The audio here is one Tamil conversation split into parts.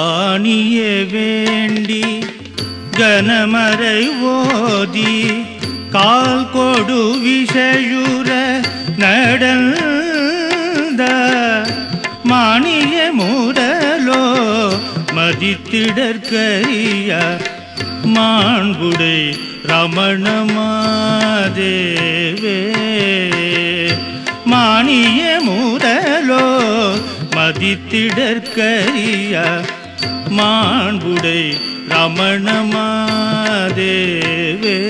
காணிய வேண்டி கனமறை ஓதி கால் கொடு விஷயுற நடந்த மானிய மூடலோ மதித்திடற்கரிய மாண்புடை ரமணமாதேவே மானிய மூடலோ மதித்திடற்கரிய மாண்புடை ரமணமாதேவே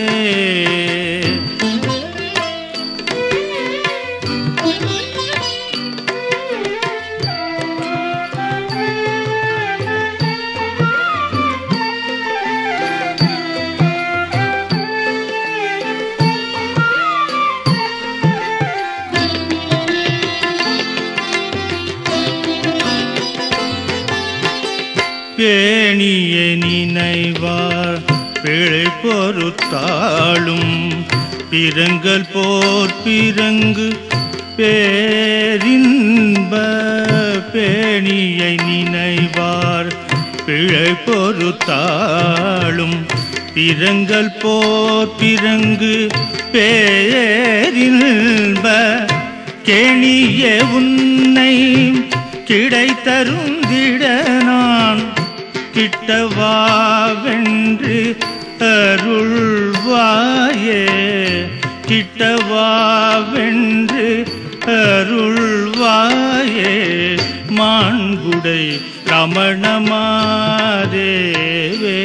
பேணிய நினைவார் பிழை பொறுத்தாளும் பிறங்கள் போர் பிறங்கு பேரின்ப பேணியை நினைவார் பிழை பொறுத்தாளும் பிறங்கள் போர் பிறங்கு பேரின்ப கேணிய உன்னை கிடைத்தருந்திட நான் கிட்டவாவென்று அருள்வாயே கிட்டவாவென்று அருள்வாயே மாண்புடை ரமணமாதேவே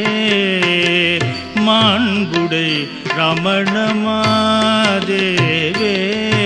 மாண்புடை ரமணமாதேவே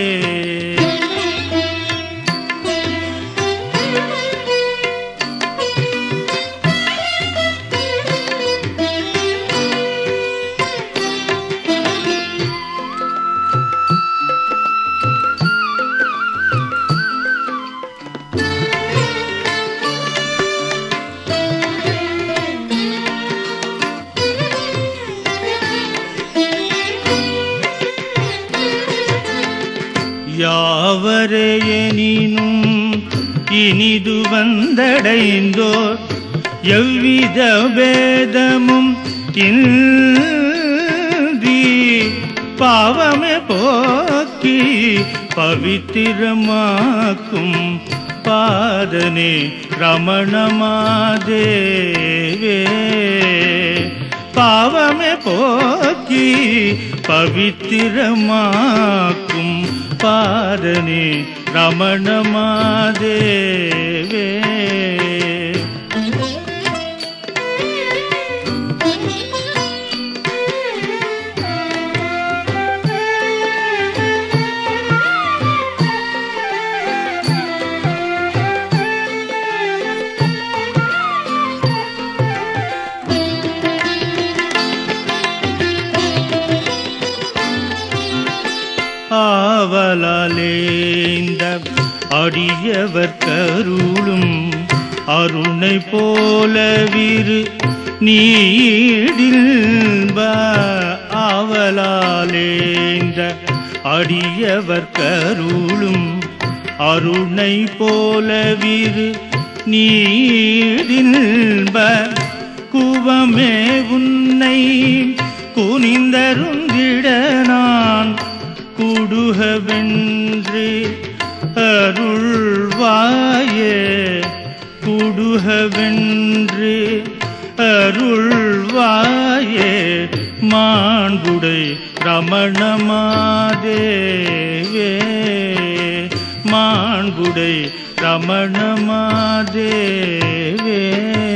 யாவரையெனினும் இனிது வந்தடைந்தோர் எவ்வித பேதமும் இன்றி பாவமே போக்கி பவித்திரமாக்கும் பாதனே ரமணமாதேவே பாவமே போக்கி பவித்திரமாக்கும் பாதனே ரமணமாதேவே ஆவலாலேந்த அடியவர் கருளும் அருணை போலவிரு நீடில்ப ஆவலாலேந்த அடியவர் கருளும் அருணை போலவிரு நீடில்ப குவமே உன்னை குனிந்தருந்திட நான் குடுகவென்று அருள்வாயே குடுகவென்று அருள்வாயே மாண்புடை ரமணமாதேவே மாண்புடை ரமணமாதேவே